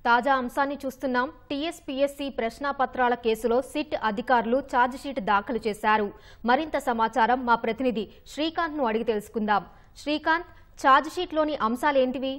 తాజా అంశాన్ని చూస్తున్నాం టీఎస్పీఎస్సీ ప్రశ్నాపత్రాల కేసులో సిట్ అధికారులు ఛార్జిషీట్ దాఖలు చేశారు మరింత సమాచారం మా ప్రతినిధి శ్రీకాంత్ ను అడిగి తెలుసుకుందాం శ్రీకాంత్ ఛార్జిషీట్లోని అంశాలేంటివి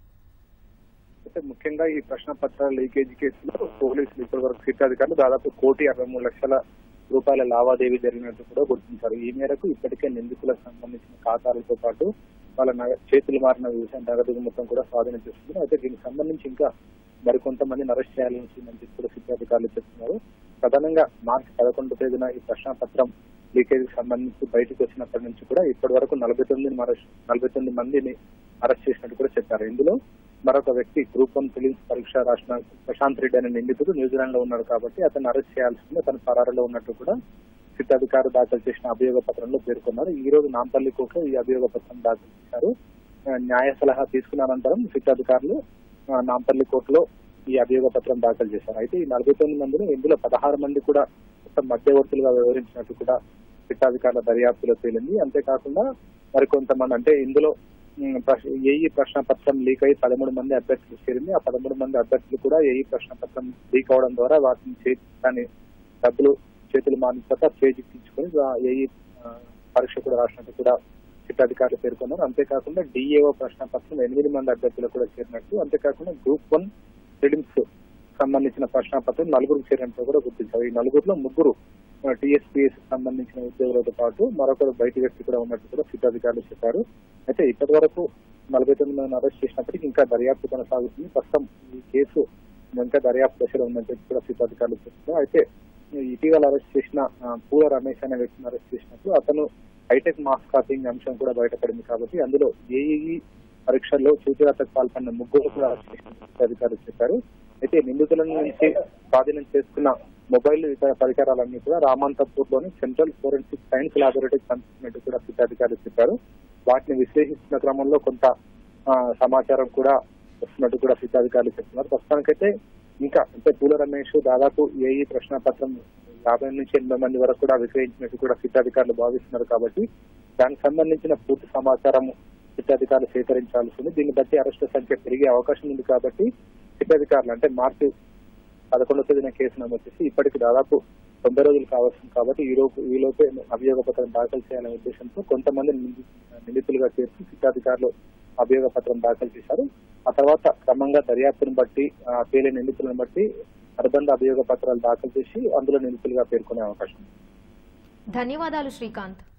అయితే ముఖ్యంగా ఈ ప్రశ్న పత్రాల లీకేజీ కేసులో పోలీసులు ఇప్పటి వరకు సిట్ అధికారులు దాదాపు కోటి అరవై మూడు లక్షల రూపాయల లావాదేవీ జరిగినట్టు కూడా గుర్తించారు ఈ మేరకు ఇప్పటికే నిందితులకు సంబంధించిన ఖాతాలతో పాటు వాళ్ళ నగ- చేతులు మారిన విషయం నగదు మొత్తం కూడా స్వాధీనం చేస్తున్నారు అయితే దీనికి సంబంధించి ఇంకా మరికొంతమందిని అరెస్ట్ చేయాలని ఉందని చెప్పి కూడా సిట్ అధికారులు చెప్తున్నారు ప్రధానంగా మార్చి పదకొండు తేదీన ఈ ప్రశ్న పత్రం లీకేజీకి సంబంధించి బయటకు వచ్చినప్పటి నుంచి కూడా ఇప్పటి వరకు నలభై తొమ్మిది నలభై తొమ్మిది మందిని అరెస్ట్ చేసినట్టు కూడా చెప్పారు ఇందులో మరొక వ్యక్తి గ్రూప్ వన్ ఫిలిమ్స్ పరీక్ష రాసిన ప్రశాంత్ రెడ్డి అనే నిందితుడు న్యూజిలాండ్ లో ఉన్నాడు కాబట్టి అతను అరెస్ట్ చేయాల్సింది అతను పరారులో ఉన్నట్టు కూడా సిట్ అధికారులు దాఖలు చేసిన అభియోగ పత్రంలో పేర్కొన్నారు ఈ రోజు నాంపల్లి కోర్టులో ఈ అభియోగ పత్రం దాఖలు చేశారు ఆ, న్యాయ సలహా తీసుకున్న అనంతరం సిట్ అధికారులు ఆ, నాంపల్లి కోర్టులో ఈ అభియోగ పత్రం దాఖలు చేశారు అయితే ఈ నలభై తొమ్మిది మందిలో ఇందులో పదహారు మంది కూడా మొత్తం మధ్యవర్తులుగా వ్యవహరించినట్టు కూడా సిట్ అధికారుల దర్యాప్తులో తేలింది అంతేకాకుండా మరికొంతమంది అంటే ఇందులో ఉమ్, ప్రశ్న- ఏఈ ప్రశ్న పత్రం లీక్ అయ్యి పదమూడు మంది అభ్యర్థులు చేరింది ఆ పదమూడు మంది అభ్యర్థులు కూడా ఏఈ ప్రశ్న పత్రం లీక్ అవడం ద్వారా వాటిని చేతి దాని డబ్బులు చేతులు మారిన తర్వాత చేతికి తీసుకొని ఏఈ పరీక్ష కూడా రాసినట్టు కూడా సిట్ అధికారులు పేర్కొన్నారు అంతేకాకుండా డిఏఓ ప్రశ్న పత్రం ఎనిమిది మంది అభ్యర్థులు కూడా చేరినట్టు అంతేకాకుండా గ్రూప్ వన్ ఫిలిమ్స్ సంబంధించిన ప్రశ్న పత్రం నలుగురు చేరినట్టు కూడా గుర్తించారు ఈ నలుగురులో ముగ్గురు టీఎస్పీఎస్ సంబంధించిన ఉద్యోగులతో పాటు మరొకరు బయట వ్యక్తి కూడా ఉన్నట్టు కూడా సిట్ అధికారులు చెప్పారు అయితే ఇప్పటి వరకు నలభై తొమ్మిది మందిని అరెస్ట్ చేసినప్పటికీ ఇంకా దర్యాప్తు కొనసాగుతుంది ప్రస్తుతం ఈ కేసు ఇంకా దర్యాప్తు దశలో ఉందని చెప్పి కూడా సిట్ అధికారులు చెప్తున్నారు అయితే ఇటీవల అరెస్ట్ చేసిన ఆ, పూల రమేష్ అనే వ్యక్తిని అరెస్ట్ చేసినప్పుడు అతను హైటెక్ మాస్ కాపింగ్ అంశం కూడా బయటపడింది కాబట్టి అందులో ఏఈ పరీక్షల్లో చూచిరాతకు పాల్పడిన ముగ్గురు కూడా అరెస్ట్ చేసినట్టు అధికారులు చెప్పారు అయితే నిందితుల నుంచి స్వాధీనం చేసుకున్న మొబైల్ ఇతర పరికరాలన్నీ కూడా రామాంతపూర్ లోని సెంట్రల్ ఫోరెన్సిక్ సైన్స్ లాబొరేటరీకి పంపించినట్టు కూడా సిట్ అధికారులు చెప్పారు వాటిని విశ్లేషిస్తున్న క్రమంలో కొంత ఆ, సమాచారం కూడా వస్తున్నట్టు కూడా సిట్ అధికారులు చెప్తున్నారు ప్రస్తుతానికైతే ఇంకా అంటే పూల రమేష్ దాదాపు ఏఈ ప్రశ్న పత్రం యాభై నుంచి ఎనభై మంది వరకు కూడా విక్రయించినట్టు కూడా సిట్ అధికారులు భావిస్తున్నారు కాబట్టి దానికి సంబంధించిన పూర్తి సమాచారం సిట్ అధికారులు సేకరించాల్సి ఉంది దీన్ని బట్టి అరెస్టుల సంఖ్య పెరిగే అవకాశం ఉంది కాబట్టి సిట్ అధికారులు అంటే మార్చి పదకొండో తేదీన కేసు నమోదు చేసి ఇప్పటికి దాదాపు తొంభై రోజులు కావాల్సింది కాబట్టి ఈ లోపు ఈ లోపే అభియోగ పత్రం దాఖలు చేయాలనే ఉద్దేశంతో కొంతమంది నింది- నిందితులుగా చేర్చి సిద్ధాధికారులు అభియోగ పత్రం దాఖలు చేశారు ఆ తర్వాత క్రమంగా దర్యాప్తును బట్టి ఆ, తేలే నిందితులను బట్టి అనుబంధ అభియోగ పత్రాలు దాఖలు చేసి అందులో నిందితులుగా పేర్కొనే అవకాశం ఉంది ధన్యవాదాలు శ్రీకాంత్